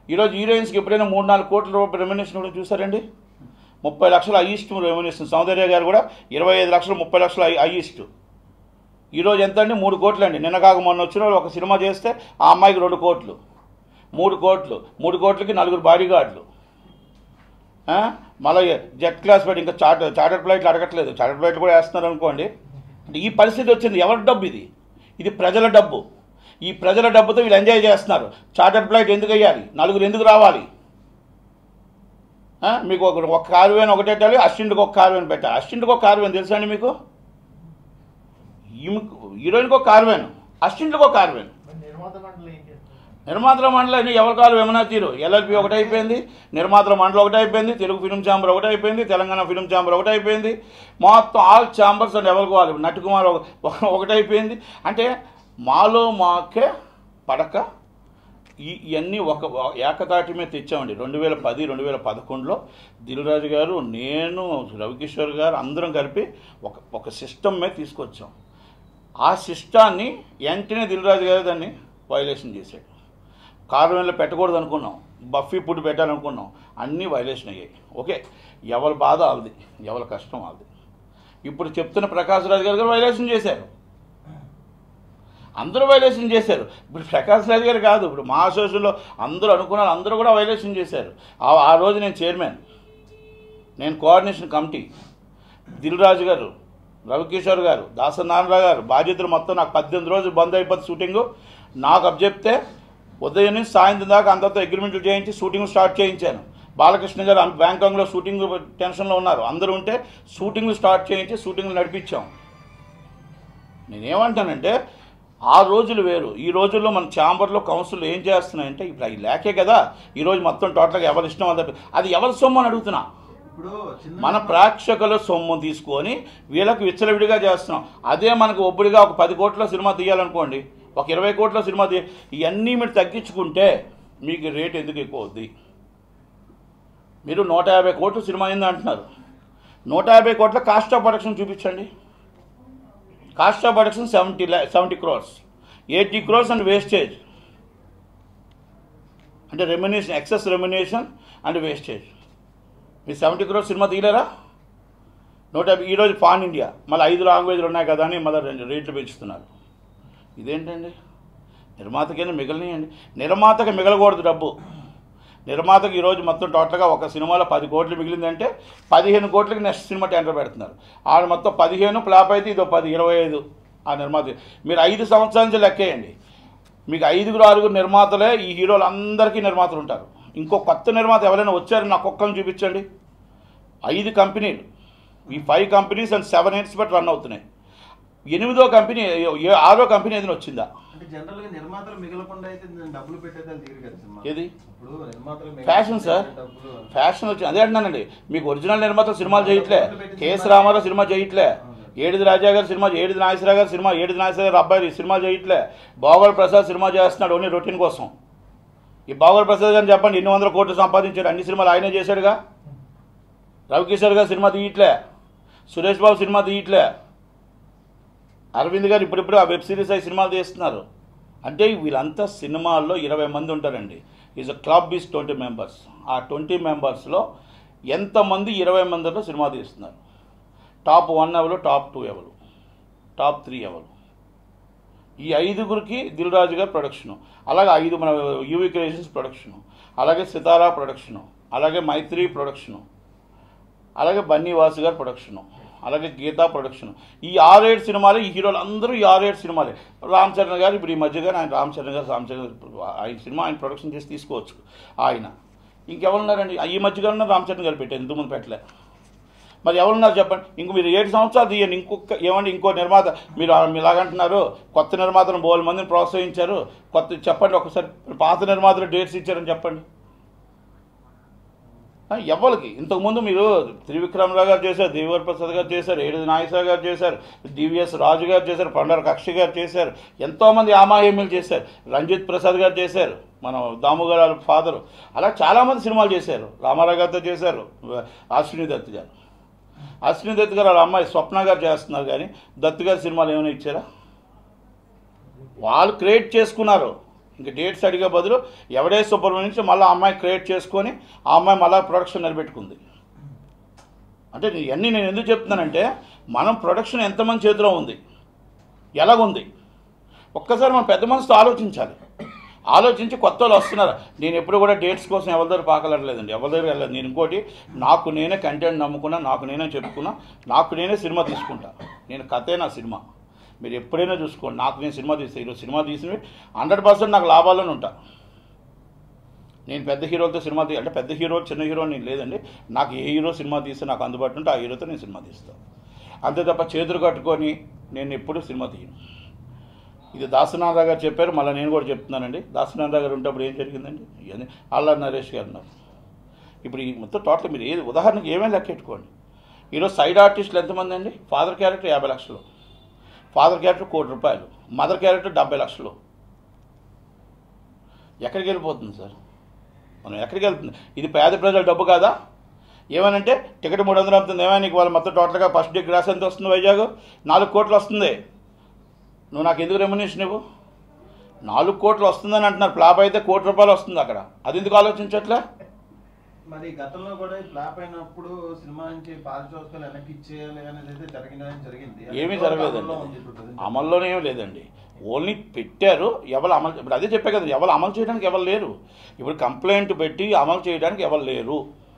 ఈరోజు హీరోయిన్స్కి ఎప్పుడైనా మూడు నాలుగు కోట్ల రూపాయల రెమ్యునేషన్ కూడా చూసారండి ముప్పై లక్షల హైయెస్ట్ రెమ్యునేషన్ సౌందర్య గారు కూడా ఇరవై ఐదు లక్షలు ముప్పై లక్షల హైయెస్ట్ ఈరోజు ఎంత అండి మూడు కోట్లు అండి నిన్న కాక మొన్న వచ్చిన వాళ్ళు ఒక సినిమా చేస్తే ఆ అమ్మాయికి రెండు కోట్లు మూడు కోట్లు మూడు కోట్లకి నలుగురు బాడీ గార్డులు ఆ? మళ్ళీ జెట్ క్లాస్ ఫ్లైట్ ఇంకా చార్టర్ చార్టర్ ఫ్లైట్లు అడగట్లేదు చార్టర్ ఫ్లైట్లు కూడా వేస్తున్నారు అనుకోండి అంటే ఈ పరిస్థితి వచ్చింది ఎవరి డబ్బు ఇది ఇది ప్రజల డబ్బు ఈ ప్రజల డబ్బుతో వీళ్ళు ఎంజాయ్ చేస్తున్నారు చార్టర్ ఫ్లైట్ ఎందుకు వేయాలి నలుగురు ఎందుకు రావాలి ఆ? మీకు ఒక ఒక కారు వేన్ ఒకటి పెట్టాలి అసిస్టెంట్కి ఒక కారు వేన్ పెట్టాలి అసిస్టెంట్కి ఒక కారు వేన్ తెలుసా అండి మీకు ఈమెకు హీరోయిన్కి ఒక కారు వేను అసిస్టెంట్కి ఒక కారు వేను మరి నిర్మాత మండలి ఏం చేస్తారు నిర్మాతల మండలి ఎవరి కాలు ఏమన్నా తీరు ఎల్ఎల్పి ఒకటి అయిపోయింది నిర్మాతల మండలి ఒకటి అయిపోయింది తెలుగు ఫిలిం ఛాంబర్ ఒకటి అయిపోయింది తెలంగాణ ఫిలిం ఛాంబర్ ఒకటి అయిపోయింది మొత్తం ఆల్ ఛాంబర్స్ అండ్ ఎవరికి వాళ్ళు నటుకుమార్ ఒక- ఒకటి అయిపోయింది అంటే మాలో మాకే పడక ఈ ఇవన్నీ ఒక ఏకతాటి మీద తెచ్చామండి రెండు వేల పది రెండు వేల పదకొండులో దిల్రాజు గారు నేను రవికిషోర్ గారు అందరం కలిపి ఒక ఒక సిస్టమ్ మీద తీసుకొచ్చాం ఆ సిస్టాన్ని వెంటనే దిల్రాజు గారు దాన్ని వైలేషన్ చేశాడు కారణంలో పెట్టకూడదు అనుకున్నాం బఫీ ఫుడ్ పెట్టాలనుకున్నాం అన్నీ వైలేషన్ అయ్యాయి ఓకే ఎవరి బాధ వాళ్ళది ఎవరి కష్టం వాళ్ళది ఇప్పుడు చెప్తున్న ప్రకాష్ రాజు గారు కూడా వైలేషన్ చేశారు అందరూ వైలేషన్ చేశారు ఇప్పుడు ప్రకాష్ రాజు గారు కాదు ఇప్పుడు మా అసోసియేషన్లో అందరూ అనుకున్నారు అందరూ కూడా వైలేషన్ చేశారు ఆ- ఆ రోజు నేను చైర్మన్ నేను కోఆర్డినేషన్ కమిటీ దిల్ రాజు గారు రవికిషోర్ గారు దాసనారాయణరావు గారు బాధ్యతలు మొత్తం నాకు పద్దెనిమిది రోజులు బంద్ అయిపోతుంది షూటింగు నాకు అబ్జెప్తే ఉదయం నుంచి సాయంత్రం దాకా అందరితో అగ్రిమెంట్లు చేయించి షూటింగ్ స్టార్ట్ చేయించాను బాలకృష్ణ గారు అం- బ్యాంకాంగ్లో షూటింగ్ టెన్షన్లో ఉన్నారు అందరూ ఉంటే షూటింగ్లు స్టార్ట్ చేయించి షూటింగ్లు నడిపించాం నేనేమంటానంటే ఆ రోజులు వేరు ఈ రోజుల్లో మన ఛాంబర్లో కౌన్సిల్ ఏం చేస్తున్నాయంటే ఇప్పుడు అవి లేకే కదా ఈరోజు మొత్తం టోటల్గా ఎవరి ఇష్టం అది అది ఎవరి సొమ్ము అని అడుగుతున్నా ఇప్పుడు చిన్న మన ప్రేక్షకుల సొమ్ము తీసుకొని వీళ్ళకి విచ్చలవిడిగా చేస్తున్నాం అదే మనకు ఒబ్బడిగా ఒక పది కోట్ల సినిమా తీయాలనుకోండి ఒక ఇరవై కోట్ల సినిమా తీ ఇవన్నీ మీరు తగ్గించుకుంటే మీకు రేట్ ఎందుకు ఎక్కువ అవుద్ది మీరు నూట యాభై కోట్ల సినిమా అయింది అంటున్నారు నూట యాభై కోట్ల కాస్ట్ ఆఫ్ ప్రొడక్షన్ చూపించండి కాస్ట్ ఆఫ్ ప్రొడక్షన్ సెవెంటీ ల్యా seventy crores eighty crores and wastage అంటే remuneration excess remuneration and wastage మీరు సెవెంటీ క్రోర్స్ సినిమా తీయలేరా నూట యాభై ఈరోజు పాన్ ఇండియా మళ్ళీ ఐదు లాంగ్వేజ్లు ఉన్నాయి కదా అని మళ్ళీ రెండు రేట్లు పెంచుతున్నారు ఇదేంటండి నిర్మాతకైనా మిగలనియండి నిర్మాతకి మిగలకూడదు డబ్బు నిర్మాతకి ఈరోజు మొత్తం టోటల్గా ఒక సినిమాలో పది కోట్లు మిగిలిందంటే పదిహేను కోట్లకి నెక్స్ట్ సినిమా టెండర్ పెడుతున్నారు ఆడు మొత్తం పదిహేను ఫ్లాప్ అయితే ఇదో పది ఇరవై ఐదు ఆ నిర్మాత మీరు ఐదు సంవత్సరాల నుంచి లెక్కేయండి మీకు ఐదుగురు ఆరుగురు నిర్మాతలే ఈ హీరోలు అందరికీ నిర్మాతలు ఉంటారు ఇంకో కొత్త నిర్మాత ఎవరైనా వచ్చారని నాకు ఒక్కరిని చూపించండి ఐదు కంపెనీలు ఈ five companies and seven years బట్టి రన్ అవుతున్నాయి ఎనిమిదో కంపెనీ ఏ- ఆరో కంపెనీ ఏదైనా వచ్చిందా అంటే జనరల్ గా నిర్మాతలు మిగలకుండా అయితే నేను డబ్బులు పెట్టేది అది తీరు కదా సినిమా ఏది? ఇప్పుడు నిర్మాతలు మిగలకుండా ఫ్యాషన్ సార్ డబ్బులు ఫ్యాషన్ వచ్చి అదే అంటున్నానండి మీకు ఒరిజినల్ నిర్మాత సినిమాలు చేయట్లే కేఎస్ రామారావు సినిమా చేయట్లే ఏడిది రాజా గారు సినిమా ఏడిది నాగేశ్వరరావు గారు సినిమా ఏడిది నాగేశ్వర గారు అబ్బాయి సినిమా చేయట్లే బాగోల్ ప్రసాద్ సినిమా చేస్తున్నాడు ఓన్లీ రొటీన్ కోసం ఈ బాగోల్ ప్రసాద్ గారిని చెప్పండి ఎన్ని వందల కోట్లు సంపాదించాడు అన్ని సినిమాలు ఆయనే చేశాడుగా రవికిషోర్ గారు సినిమా తీయట్లే సురేష్ బాబు సినిమా తీయట్లే అరవింద్ గారు ఇప్పుడిప్పుడు ఆ వెబ్ సిరీస్ అయి సినిమాలు తీస్తున్నారు అంటే వీళ్ళంతా సినిమాల్లో ఇరవై మంది ఉంటారండి is a club is twenty members ఆ ట్వంటీ మెంబర్స్లో ఎంతమంది ఇరవై మందిలో సినిమా తీస్తున్నారు టాప్ వన్ ఎవరు టాప్ టూ ఎవరు టాప్ త్రీ ఎవరు ఈ ఐదుగురికి దిల్ రాజు గారు ప్రొడక్షను అలాగే ఐదు మన యూవీ క్రియేషన్స్ ప్రొడక్షను అలాగే సితారా ప్రొడక్షను అలాగే మైత్రి ప్రొడక్షను అలాగే బన్నీ వాసు గారి ప్రొడక్షను అలాగే గీతా ప్రొడక్షన్ ఈ ఆరేడు సినిమాలు ఈ హీరోలు అందరూ ఈ ఆరేడు సినిమాలే రామ్ చరణ్ గారు ఇప్పుడు ఈ మధ్యగా ఆయన రామ్ చరణ్ గారు రామ్ చరణ్ గారు ఇప్పుడు ఆయన సినిమా ఆయన ప్రొడక్షన్ చేసి తీసుకోవచ్చు ఆయన ఇంకెవరున్నారండి ఈ మధ్యగా రామ్ చరణ్ గారు పెట్టారు ఇంతకుముందు పెట్టలే మరి ఎవరున్నారు చెప్పండి ఇంక మీరు ఏడు సంవత్సరాలు తీయండి ఇంకొక ఏమండి ఇంకో నిర్మాత మీరు మీరు ఇలాగంటున్నారు కొత్త నిర్మాతను బోలు మందిని ప్రోత్సహించారు కొత్త చెప్పండి ఒకసారి పాత నిర్మాతలు డేట్స్ ఇచ్చారని చెప్పండి ఆ, ఎవరికి ఇంతకుముందు మీరు త్రివిక్రమరావు గారు చేశారు దేవర్ ప్రసాద్ గారు చేశారు ఏడు నాగేశ్వర గారు చేశారు డివిఎస్ రాజు గారు చేశారు పండర కక్షి గారు చేశారు ఎంతోమంది ఆమాహేమ్యులు చేశారు రంజిత్ ప్రసాద్ గారు చేశారు మన దాము గారు ఫాదరు అలా చాలామంది సినిమాలు చేశారు రామారావు గారితో చేశారు అశ్విని దత్ గారు అశ్విని దత్ గారు వాళ్ళ అమ్మాయి స్వప్న గారు చేస్తున్నారు కానీ దత్ గారి సినిమాలు ఏమైనా ఇచ్చారా వాళ్ళు క్రియేట్ చేసుకున్నారు ఇంక డేట్స్ అడిగే బదులు ఎవడే సుబ్రహ్మణ్యం నుంచి మళ్ళీ అమ్మాయి క్రియేట్ చేసుకొని ఆ అమ్మాయి మళ్ళీ ప్రొడక్షన్ నిలబెట్టుకుంది అంటే ఇవన్నీ నేను ఎందుకు చెప్తున్నానంటే మనం ప్రొడక్షన్ ఎంతమంది చేతిలో ఉంది ఎలాగుంది ఒక్కసారి మనం పెద్ద మనసుతో ఆలోచించాలి ఆలోచించి కొత్త వాళ్ళు వస్తున్నారు నేను ఎప్పుడు కూడా డేట్స్ కోసం ఎవరి దగ్గర పాకలట్లేదండి ఎవరి దగ్గర వెళ్ళలేదు నేను ఇంకోటి నాకు నేనే కంటెంట్ నమ్ముకున్నా నాకు నేనే చెప్పుకున్నా నాకు నేనే సినిమా తీసుకుంటా నేను కథే నా సినిమా మీరు ఎప్పుడైనా చూసుకోండి నాకు నేను సినిమా తీస్తే ఈరోజు సినిమా తీసినవి హండ్రెడ్ పర్సెంట్ నాకు లాభాల్లోనే ఉంటా నేను పెద్ద హీరోలతో సినిమా తీ అంటే పెద్ద హీరో చిన్న హీరో నేను లేదండి నాకు ఏ హీరో సినిమా తీస్తే నాకు అందుబాటులో ఉంటే ఆ హీరోతో నేను సినిమా తీస్తాను అంతే తప్ప చేతులు కట్టుకొని నేను ఎప్పుడు సినిమా తీయను ఇది దాసనాథ గారు చెప్పారు మళ్ళీ నేను కూడా చెప్తున్నానండి దాసనాథ గారు ఉంటప్పుడు ఏం జరిగిందండి ఇవన్నీ అల్లా నరేష్ గారు ఉన్నారు ఇప్పుడు ఈ మొత్తం టోటల్ మీరు ఏది ఉదాహరణకి ఏమేమి లెక్కెట్టుకోండి ఈరోజు సైడ్ ఆర్టిస్టులు ఎంతమంది అండి ఫాదర్ క్యారెక్టర్ యాభై లక్షలు ఫాదర్ క్యారెక్టర్ కోటి రూపాయలు మదర్ క్యారెక్టర్ డెబ్బై లక్షలు ఎక్కడికి వెళ్ళిపోతుంది సార్ మనం ఎక్కడికి వెళ్తుంది ఇది పేద ప్రజల డబ్బు కాదా ఏమనంటే టికెట్ మూడు వందలు అవుతుంది ఏమైనా నీకు వాళ్ళు మొత్తం టోటల్గా ఫస్ట్ డే గ్రాస్ ఎంత వస్తుంది వైజాగ్ నాలుగు కోట్లు వస్తుంది నువ్వు నాకు ఎందుకు రెమ్యునేషన్ ఇవ్వు నాలుగు కోట్లు వస్తుందని అంటున్నారు ఫ్లాప్ అయితే కోటి రూపాయలు వస్తుంది అక్కడ అది ఎందుకు ఆలోచించట్లే మరి గతంలో కూడా ఫ్లాప్ అయినప్పుడు సినిమా నుంచి పారితోషికాలు వెనక్కి ఇచ్చేయాలి అనేది అయితే జరిగిందని జరిగింది ఏమీ అది జరగలేదండి అమల్లో ఉంది ఇప్పుడు present. అమల్లోనే ఏం లేదండి ఓన్లీ పెట్టారు ఎవరు అమలు ఇప్పుడు అదే చెప్పే కదా ఎవరు అమలు చేయడానికి ఎవరు లేరు ఇప్పుడు కంప్లైంట్ పెట్టి అమలు చేయడానికి ఎవరు లేరు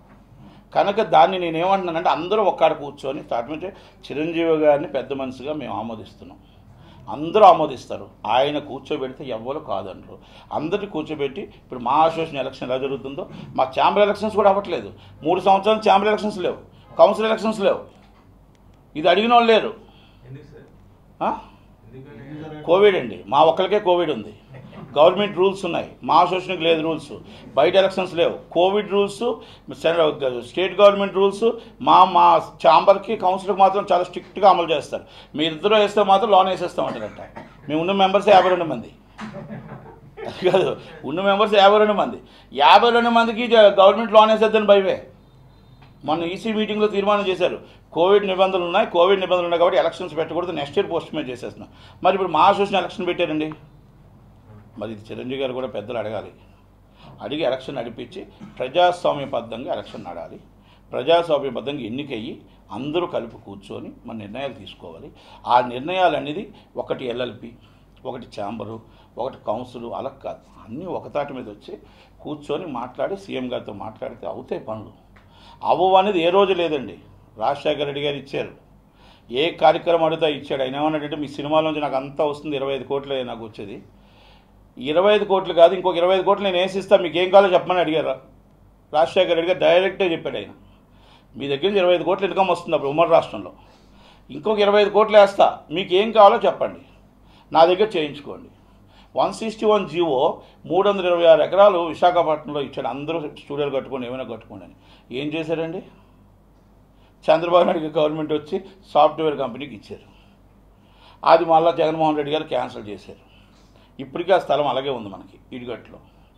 కనుక దాన్ని నేనేమంటున్నానంటే అందరూ ఒక్కడ కూర్చొని స్టార్ట్ నుంచి చిరంజీవి గారిని పెద్ద మనిషిగా మేము ఆమోదిస్తున్నాం అందరూ ఆమోదిస్తారు ఆయన కూర్చోబెడితే ఎవ్వరు కాదంటారు అందరిని కూర్చోబెట్టి ఇప్పుడు మా అసోసియేషన్ ఎలక్షన్ ఎలా జరుగుతుందో మా ఛాంబర్ ఎలక్షన్స్ కూడా అవ్వట్లేదు మూడు సంవత్సరాలు ఛాంబర్ ఎలక్షన్స్ లేవు కౌన్సిల్ ఎలక్షన్స్ లేవు ఇది అడిగిన వాళ్ళు లేరు ఎందుకు సార్ ఆ? ఎందుకని ఎందుకు జరగట్లేదు? కోవిడ్ అండి మా ఒక్కరికే కోవిడ్ ఉంది గవర్నమెంట్ రూల్స్ ఉన్నాయి మా అసోసియేషన్కి లేదు రూల్స్ బయట ఎలక్షన్స్ లేవు covid rules state government rules మా మా ఛాంబర్కి కౌన్సిల్కి మాత్రం చాలా స్ట్రిక్ట్గా అమలు చేస్తారు మీరిద్దరూ వేస్తే మాత్రం లోన్ వేసేస్తామంటారంట మేము ఉన్న మెంబర్స్ యాభై రెండు మంది అది కాదు ఉన్న మెంబర్స్ యాభై రెండు మంది యాభై రెండు మందికి జ- గవర్నమెంట్ లోన్ వేసేద్దని భయమే మొన్న ఈసీ మీటింగ్లో తీర్మానం చేశారు కోవిడ్ నిబంధనలు ఉన్నాయి కోవిడ్ నిబంధనలు ఉన్నాయి కాబట్టి ఎలక్షన్స్ పెట్టకూడదు నెక్స్ట్ ఇయర్ పోస్ట్ మీద చేసేస్తున్నాం మరి ఇప్పుడు మా అసోసియేషన్ ఎలక్షన్ పెట్టారండి మరి ఇది చిరంజీవి గారు కూడా పెద్దలు అడగాలి అడిగి ఎలక్షన్ నడిపించి ప్రజాస్వామ్యబద్ధంగా ఎలక్షన్ నడాలి ప్రజాస్వామ్యబద్ధంగా ఎన్నికయ్యి అందరూ కలిపి కూర్చొని మన నిర్ణయాలు తీసుకోవాలి ఆ నిర్ణయాలు అనేది ఒకటి ఎల్ఎల్పి ఒకటి ఛాంబరు ఒకటి కౌన్సిల్ అలా కాదు అన్నీ ఒకతాటి మీద వచ్చి కూర్చొని మాట్లాడి సీఎం గారితో మాట్లాడితే అవుతాయి పనులు అవ్వవు అనేది ఏ రోజు లేదండి రాజశేఖర రెడ్డి గారు ఇచ్చారు ఏ కార్యక్రమం అడిగితే ఇచ్చాడు ఆయన ఏమన్నాడంటే మీ సినిమాలోంచి నాకు అంతా వస్తుంది ఇరవై ఐదు కోట్లే నాకు వచ్చేది ఇరవై ఐదు కోట్లు కాదు ఇంకొక ఇరవై ఐదు కోట్లు నేను వేసిస్తా మీకు ఏం కావాలో చెప్పమని అడిగారు రాజశేఖర రెడ్డి గారు డైరెక్ట్గా చెప్పాడు ఆయన మీ దగ్గర నుంచి ఇరవై ఐదు కోట్లు ఇన్కమ్ వస్తుంది అప్పుడు ఉమ్మడి రాష్ట్రంలో ఇంకొక ఇరవై ఐదు కోట్లు వేస్తా మీకు ఏం కావాలో చెప్పండి నా దగ్గర చేయించుకోండి వన్ సిక్స్టీ వన్ జీవో మూడు వందల ఇరవై ఆరు ఎకరాలు విశాఖపట్నంలో ఇచ్చాడు అందరూ స్టూడియోలు కట్టుకొని ఏమైనా కట్టుకోండి అని ఏం చేశారండి చంద్రబాబు నాయుడు గవర్నమెంట్ వచ్చి సాఫ్ట్వేర్ కంపెనీకి ఇచ్చారు అది మళ్ళీ జగన్మోహన్ రెడ్డి గారు క్యాన్సిల్ చేశారు ఇప్పటికీ ఆ స్థలం అలాగే ఉంది మనకి ఇడిగట్లో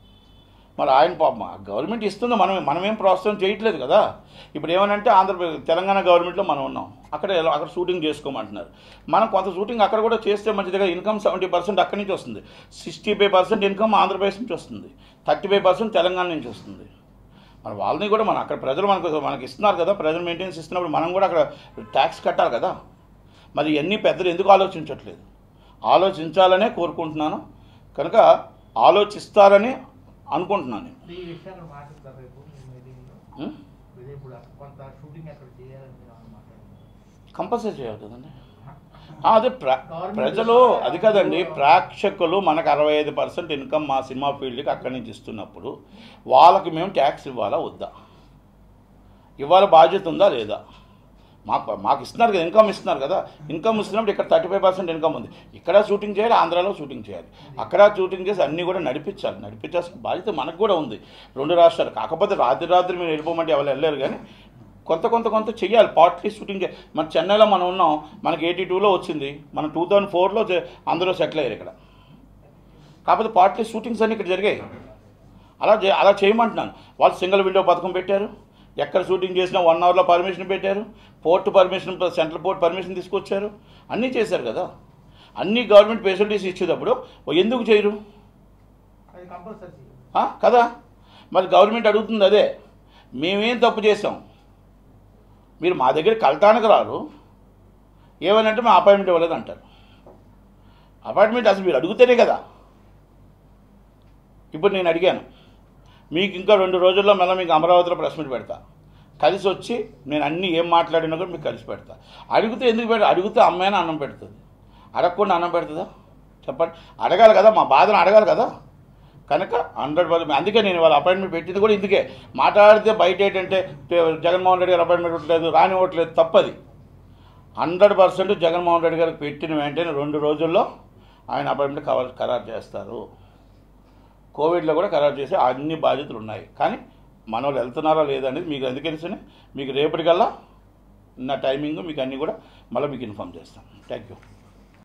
మరి ఆయన పాపం ఆ గవర్నమెంట్ ఇస్తుంది మనం మనమేం ప్రోత్సాహం చేయట్లేదు కదా ఇప్పుడు ఏమనంటే ఆంధ్రప్రదేశ్ తెలంగాణ గవర్నమెంట్లో మనం ఉన్నాం అక్కడ ఎలా- అక్కడ షూటింగ్ చేసుకోమంటున్నారు మనం కొంత షూటింగ్ అక్కడ కూడా చేస్తే మంచిదిగా ఇన్కమ్ సెవెంటీ పర్సెంట్ అక్కడి నుంచి వస్తుంది sixty five percent income Andhra Pradesh నుంచి వస్తుంది థర్టీ ఫైవ్ పర్సెంట్ తెలంగాణ నుంచి వస్తుంది మన వాళ్ళని కూడా మన అక్కడ ప్రజలు మనకు మనకి ఇస్తున్నారు కదా ప్రజలు మెయింటెనెన్స్ ఇస్తున్నప్పుడు మనం కూడా అక్కడ ట్యాక్స్ కట్టాలి కదా మరి ఇవన్నీ పెద్దలు ఎందుకు ఆలోచించట్లేదు ఆలోచించాలనే కోరుకుంటున్నాను కనుక ఆలోచిస్తారని అనుకుంటున్నాను నేను ఈ విషయాన్ని మాట్లాడతారు రేపు మీ మీటింగ్లో ఉం? ఇది ఇప్పుడు కొంత షూటింగ్ అక్కడ చేయాలని మీరు ఏమైనా మాట్లాడుతున్నారు కంపల్సరీ చేయాలి కదండి ఆ, అదే ప్ర ప్రజలు అది కదండి ప్రేక్షకులు మనకు అరవై ఐదు పర్సెంట్ ఇన్కమ్ మా సినిమా ఫీల్డ్కి అక్కడి నుంచి ఇస్తున్నప్పుడు వాళ్ళకి మేము ట్యాక్స్ ఇవ్వాలా వద్దా ఇవ్వాలి బాధ్యత ఉందా లేదా మాకు మాకు ఇస్తున్నారు కదా ఇన్కమ్ ఇస్తున్నారు కదా ఇన్కమ్ ఇస్తున్నప్పుడు ఇక్కడ థర్టీ ఫైవ్ పర్సెంట్ ఇన్కమ్ ఉంది ఇక్కడ షూటింగ్ చేయాలి ఆంధ్రాలో షూటింగ్ చేయాలి అక్కడ షూటింగ్ చేసి అన్నీ కూడా నడిపించాలి నడిపించాల్సిన బాధ్యత మనకు కూడా ఉంది రెండు రాష్ట్రాలు కాకపోతే రాత్రి రాత్రి మీరు వెళ్ళిపోమంటే ఎవరు వెళ్ళలేరు కానీ కొంత కొంత కొంత చెయ్యాలి పార్ట్లీ షూటింగ్ చేయాలి మన చెన్నైలో మనం ఉన్నాం మనకి ఎయిటీ టూలో వచ్చింది మనం టూ థౌజండ్ ఫోర్లో అందరూ సెటిల్ అయ్యారు ఇక్కడ కాకపోతే పార్ట్లీ షూటింగ్స్ అన్నీ ఇక్కడ జరిగాయి అలా చే- అలా చేయమంటున్నాను వాళ్ళు సింగిల్ విండో పథకం పెట్టారు ఎక్కడ షూటింగ్ చేసినా వన్ అవర్లో పర్మిషన్ పెట్టారు port permission central port permission తీసుకొచ్చారు అన్నీ చేశారు కదా అన్ని గవర్నమెంట్ ఫెసిలిటీస్ ఇచ్చేటప్పుడు ఎందుకు చేయరు కంపల్సరీ ఆ? కదా మరి గవర్నమెంట్ అడుగుతుంది అదే మేమేం తప్పు చేసాం మీరు మా దగ్గర కలటానికి రారు ఏమనంటే మా అపాయింట్మెంట్ ఇవ్వలేదు అంటారు అపాయింట్మెంట్ అసలు మీరు అడుగుతేనే కదా ఇప్పుడు నేను అడిగాను మీకు ఇంకా రెండు రోజుల్లో మళ్ళీ మీకు అమరావతిలో ప్రెస్ మీట్ పెడతా కలిసి వచ్చి నేను అన్నీ ఏం మాట్లాడినా కూడా మీకు కలిసి పెడతా అడిగితే ఎందుకు పెడతా అడిగితే అమ్మాయినా అన్నం పెడుతుంది అడగకుండా అన్నం పెడుతుందా చెప్పండి అడగాలి కదా మా బాధను అడగాలి కదా కనుక హండ్రెడ్ పర్సెంట్ అందుకే నేను వాళ్ళ అపాయింట్మెంట్ పెట్టింది కూడా ఇందుకే మాట్లాడితే బయట ఏంటంటే జగన్మోహన్ రెడ్డి గారు అపాయింట్మెంట్ ఇవ్వట్లేదు రానివ్వట్లేదు తప్పది హండ్రెడ్ పర్సెంట్ జగన్మోహన్ రెడ్డి గారికి పెట్టిన వెంటనే రెండు రోజుల్లో ఆయన అపాయింట్మెంట్ కవర్ ఖరారు చేస్తారు కోవిడ్లో కూడా ఖరారు చేసే అన్ని బాధ్యతలు ఉన్నాయి కానీ మన వాళ్ళు వెళ్తున్నారా లేదా అనేది మీకు అందుకని మీకు రేపటికల్లా నా టైమింగ్ మీకు అన్నీ కూడా మళ్ళీ మీకు ఇన్ఫామ్ చేస్తాను థ్యాంక్ యూ